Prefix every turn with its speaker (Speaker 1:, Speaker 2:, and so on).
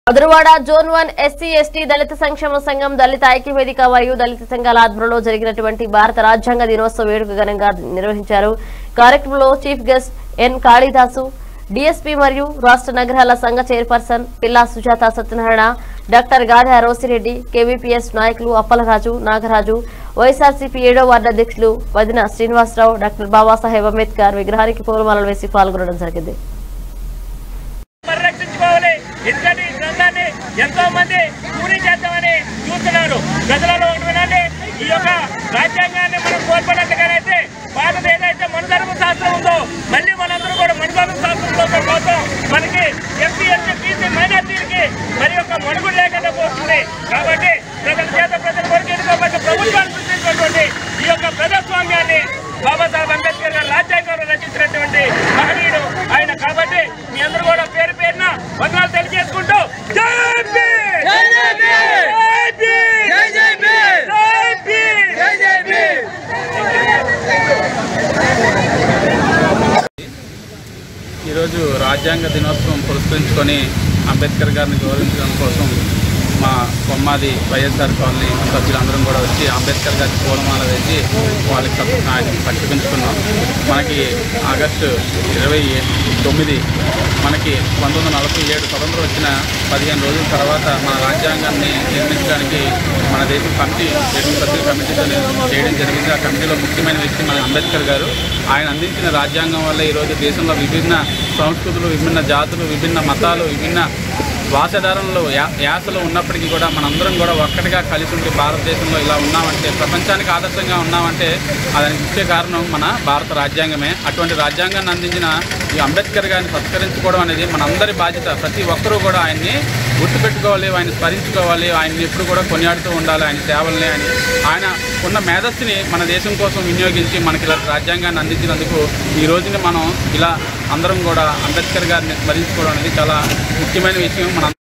Speaker 1: Madhurawada zone one SC ST దళిత సంక్షేమ సంఘం దళిత ఐక్య వేదిక మరియు దళిత సంఘాల ఆధ్వర్యంలో జరిగినటువంటి భారత రాజ్యాంగ దినోత్సవ వేడుక ఘనంగా నిర్వహించారు కార్యక్రమంలో chief guest N Kalidasu DSP మరియు రాష్ట్ర నగరాల సంఘ చైర్పర్సన్ పిల్లా సుజాత సత్యనారాయణ డాక్టర్ గాఢ రోసిరెడ్డి కేవీపీఎస్ నాయకులు అప్పలరాజు నాగరాజు వైఎస్ఆర్సీపీ ఏడో వార్డు అధ్యక్షులు వదిన శ్రీనివాసరావు డాక్టర్ బాబాసాహెబ్ అంబేద్కర్ విగ్రహానికి పూలమాలలు వేసి పాల్గొనడం జరిగింది
Speaker 2: పరిరక్షించుకోవాలి ఎందుకంటే ఈ గ్రంథాన్ని ఎంతో మంది పూరి చేద్దామని చూస్తున్నారు ప్రజలలో ఒకటి వినండి ఈ యొక్క రాజ్యాంగాన్ని మనం కోల్పోయినట్టుగానైతే భారత ఏదైతే మనుధర్మ శాస్త్రం ఉందో మళ్ళీ మనందరూ కూడా మనుధర్మ శాస్త్రంలో కోసం మనకి ఎస్సీ ఎస్టీ బీసీ మైనార్టీలకి మరి యొక్క మనుగుడు లేకుండా పోతుంది కాబట్టి ప్రజల చేత ప్రజల కొరకు ఎన్నుకోబడ్డ ప్రభుత్వాన్ని సృష్టించినటువంటి ఈ యొక్క ప్రజాస్వామ్యాన్ని బాబాసాహెబ్ అంబేద్కర్ గారు రాజ్యాంగంలో రచించినటువంటి మహనీయుడు ఆయన కాబట్టి మీ అందరూ కూడా పేరు పేరున వందనాలు తెలియజేసుకుంటూ జై భీమ్! జై భీమ్! జై భీమ్!
Speaker 3: ఈరోజు రాజ్యాంగ దినోత్సవం పురస్కరించుకొని అంబేద్కర్ గారిని గౌరవించడం కోసం మా కొమ్మాది వైఎస్ఆర్ కాలనీ సభ్యులందరం కూడా వచ్చి అంబేద్కర్ గారికి పూలమాల వేసి వాళ్ళకి సప- ఆయన పట్టుకుంచుకున్నాం మనకి ఆగస్టు ఇరవై తొమ్మిది మనకి పంతొమ్మిది వందల నలభై ఏడు స్వతంత్రం వచ్చిన పదిహేను రోజుల తర్వాత మన రాజ్యాంగాన్ని నిర్మించడానికి మన దేశం కమిటీ దేశం సభ్యుల కమిటీతో చేయడం జరిగింది ఆ కమిటీలో ముఖ్యమైన వ్యక్తి మన అంబేద్కర్ గారు ఆయన అందించిన రాజ్యాంగం వల్ల ఈరోజు దేశంలో విభిన్న సంస్కృతులు విభిన్న జాతులు విభిన్న మతాలు విభిన్న భాషధారణలు యా- యాసలు ఉన్నప్పటికీ కూడా మనందరం కూడా ఒక్కటిగా కలిసి ఉండి భారతదేశంలో ఇలా ఉన్నామంటే ప్రపంచానికి ఆదర్శంగా ఉన్నామంటే దానికి ముఖ్య కారణం మన భారత రాజ్యాంగమే అటువంటి రాజ్యాంగాన్ని అందించిన ఈ అంబేద్కర్ గారిని సత్కరించుకోవడం అనేది మనందరి బాధ్యత ప్రతి ఒక్కరూ కూడా ఆయన్ని గుర్తుపెట్టుకోవాలి ఆయన స్మరించుకోవాలి ఆయన్ని ఎప్పుడు కూడా కొనియాడుతూ ఉండాలి ఆయన సేవల్ని ఆయన ఆయన ఉన్న మేధస్సుని మన దేశం కోసం వినియోగించి మనకి ఇలా రాజ్యాంగాన్ని అందించినందుకు ఈ రోజున మనం ఇలా అందరం కూడా అంబేద్కర్ గారిని స్మరించుకోవడం అనేది చాలా ముఖ్యమైన విషయం మన